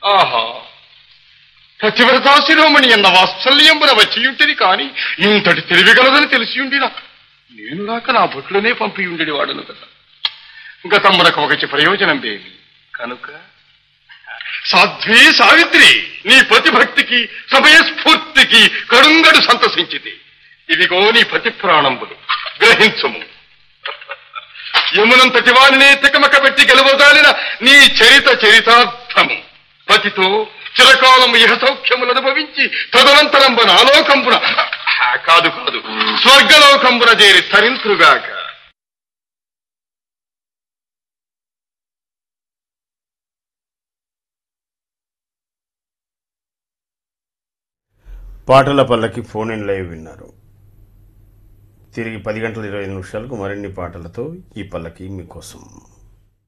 ఆహా పతివ్రతా శిరోమణి అన్న వాత్సల్యంబున వచ్చియుంటిది కాని ఇంతటి తెలివిగలదని తెలిసియుండినా నేను రాక నా బొట్లోనే పంపి ఉండేది వాడను కదా గతమ్మనకు ఒకటి ప్రయోజనం దేవి కనుక సాధ్వి సావిత్రి నీ ప్రతిభక్తికి సమయస్ఫూర్తికి కడుంగడు సంతసించితి ఇదిగో నీ పతి ప్రాణంబులు గ్రహించము యమునంతటి వారిని తికమక పెట్టి గెలవదాలిన నీ చరిత చరితార్థము పతితో చిరకాలము ఇహ సౌఖ్యములు అనుభవించి తదనంతరంబున ఆలోకంబున ఆ, కాదు కాదు స్వర్గలోకంబున చేరి తరింతురుగాక పాటల పల్లకి ఫోన్ ఇన్ లైవ్ విన్నారు తిరిగి పది గంటల ఇరవై ఐదు నిమిషాలకు మరిన్ని పాటలతో ఈ పల్లకి మీకోసం